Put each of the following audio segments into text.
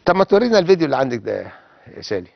طب ما تورينا الفيديو اللي عندك ده يا سالي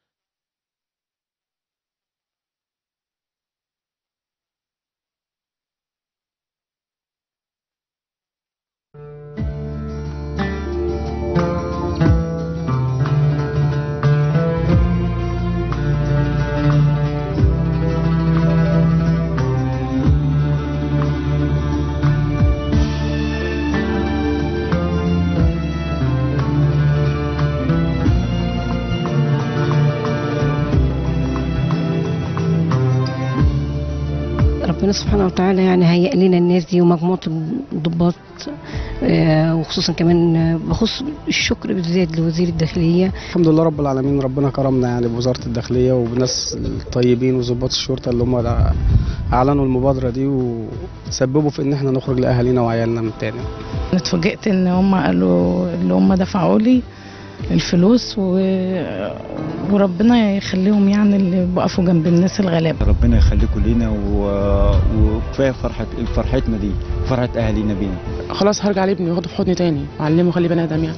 ربنا سبحانه وتعالى يعني هيئ لنا الناس دي ومجموعة الضباط آه، وخصوصا كمان آه، بخص الشكر بالذات لوزير الداخلية الحمد لله رب العالمين ربنا كرمنا يعني بوزارة الداخلية وبناس الطيبين وظباط الشرطة اللي هم أعلنوا المبادرة دي وسببوا في إن إحنا نخرج لأهالينا وعيالنا من تاني انا اتفاجئت ان هم قالوا اللي هم دفعوا لي الفلوس و... وربنا يخليهم يعني اللي وقفوا جنب الناس الغلابه ربنا يخليكم لينا و... وكفايه فرحه فرحتنا دي فرحه اهالينا بينا خلاص هرجع لابني واخده في حضني تاني واعلمه خلي بني ادم يعني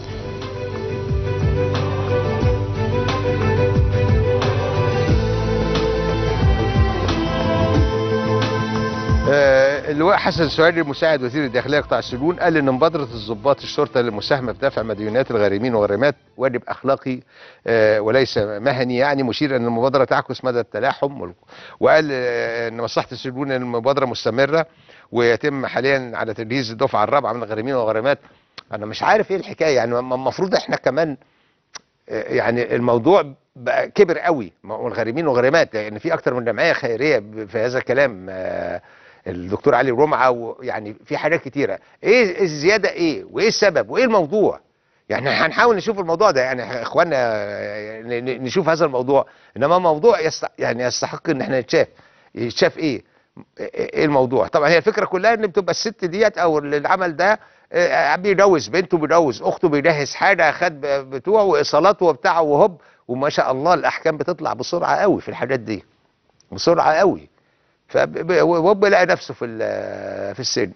آه، اللواء حسن سعيد مساعد وزير الداخليه قطاع السجون قال ان مبادره الضباط الشرطه للمساهمه بدفع مديونات الغارمين والغارمات واجب اخلاقي آه، وليس مهني يعني مشير ان المبادره تعكس مدى التلاحم وال- وقال آه، ان مصلحه السجون ان المبادره مستمره ويتم حاليا على تجهيز الدفعه الرابعه من الغارمين والغارمات انا مش عارف ايه الحكايه يعني المفروض احنا كمان آه، يعني الموضوع بقى كبر قوي والغارمين والغارمات لان في اكتر من جمعيه خيريه ب- في هذا الكلام آه، الدكتور علي رمعه ويعني في حاجات كتيره ايه الزياده ايه وايه السبب وايه الموضوع يعني هنحاول نشوف الموضوع ده يعني اخواننا آه، ن- ن- نشوف هذا الموضوع انما موضوع يست... يعني يستحق ان احنا نتشاف يتشاف ايه ايه الموضوع طبعا هي الفكره كلها ان بتبقى الست ديت او اللي العمل ده آه، بيجوز بنته بيجوز اخته بيجهز حاجه خد ب- بتوعه وايصالاته وبتاعه وهوب وما شاء الله الاحكام بتطلع بسرعه قوي في الحاجات دي بسرعه قوي فهو بيلاقي نفسه في ال- في السجن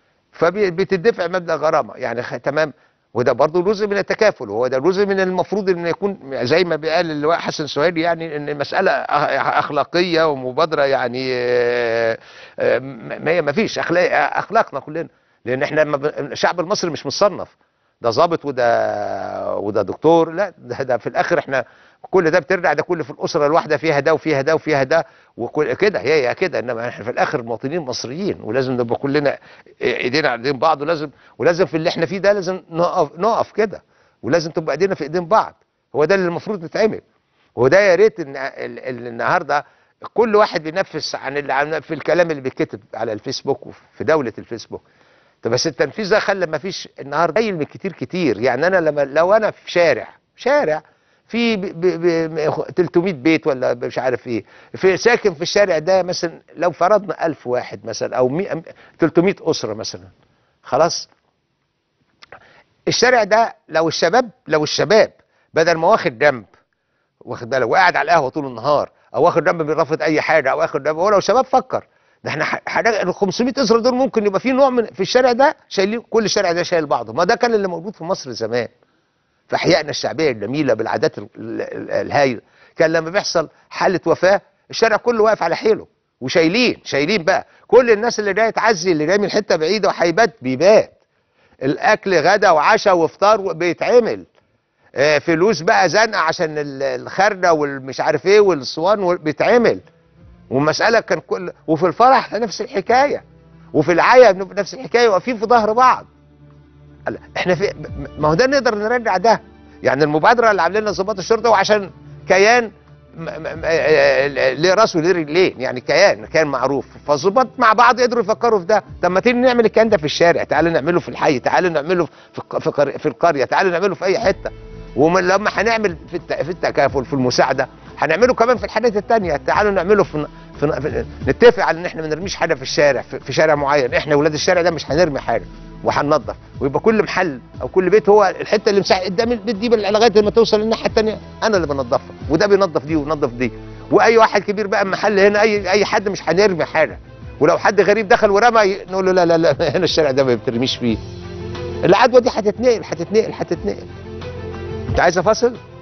فبتدفع مبلغ غرامه يعني خ- تمام وده برضه جزء من التكافل وهو ده جزء من المفروض ان يكون زي ما قال اللواء حسن سهيل يعني ان مساله أخ- اخلاقيه ومبادره يعني آه، آه، ما ما فيش اخلاق اخلاقنا كلنا لان احنا ما ب- الشعب المصري مش مصنف ده ظابط وده وده دكتور لا ده, ده في الاخر احنا كل ده بترجع ده كله في الاسره الواحده فيها ده وفيها ده وفيها ده وكل كده هي هي كده انما احنا في الاخر مواطنين مصريين ولازم نبقى كلنا ايدينا على ايدين بعض ولازم ولازم في اللي احنا فيه ده لازم نقف نقف كده ولازم تبقى ايدينا في ايدين بعض هو ده اللي المفروض يتعمل وده يا ريت ان ال- ال- النهارده كل واحد بينفس عن اللي عن في الكلام اللي بيتكتب على الفيسبوك وفي دوله الفيسبوك طب بس التنفيذ ده خلى ما فيش النهارده قليل من كتير كتير يعني انا لما لو انا في شارع شارع في ب ب ب 300 بيت ولا مش عارف ايه في ساكن في الشارع ده مثلا لو فرضنا 1000 واحد مثلا او 100 300 اسره مثلا خلاص الشارع ده لو الشباب لو الشباب بدل ما واخد جنب واخد بالك وقاعد على القهوه طول النهار او واخد جنب بيرفض اي حاجه او واخد جنب هو لو شباب فكر ده احنا ح- حاجه ال 500 اسره دول ممكن يبقى في نوع من في الشارع ده شايلين كل الشارع ده شايل بعضه ما ده كان اللي موجود في مصر زمان في احيائنا الشعبيه الجميله بالعادات ال- ال- ال- الهايله كان لما بيحصل حاله وفاه الشارع كله واقف على حيله وشايلين شايلين بقى كل الناس اللي جايه تعزي اللي جاي من حته بعيده وهيبات بيبات الاكل غدا وعشاء وافطار بيتعمل آه، فلوس بقى زنقه عشان ال- الخرده والمش عارف ايه والصوان وال- بيتعمل والمساله كان كل وفي الفرح نفس الحكايه وفي العيا نفس الحكايه واقفين في ظهر بعض قال احنا في ما هو ده نقدر نرجع ده يعني المبادره اللي عاملينها ضباط الشرطه وعشان كيان م- م- م- آه، ليه راس وليه رجلين يعني كيان كيان معروف فالظباط مع بعض قدروا يفكروا في ده طب ما تيجي نعمل الكيان ده في الشارع تعالوا نعمله في الحي تعالوا نعمله في الق- في, قر- في القريه تعالوا نعمله في اي حته ولما هنعمل في الت- في التكافل في المساعده هنعمله كمان في الحاجات التانية تعالوا نعمله في, في, في نتفق على ان احنا ما نرميش حاجه في الشارع في, في شارع معين احنا ولاد الشارع ده مش هنرمي حاجه وهننظف ويبقى كل محل او كل بيت هو الحته اللي مساحه قدام البيت دي لغايه ما توصل للناحيه الثانيه انا اللي بنظفها وده بينظف دي وينظف دي واي واحد كبير بقى محل هنا اي اي حد مش هنرمي حاجه ولو حد غريب دخل ورمى نقول له لا لا لا هنا الشارع ده ما بترميش فيه العدوى دي هتتنقل هتتنقل هتتنقل انت عايزه فاصل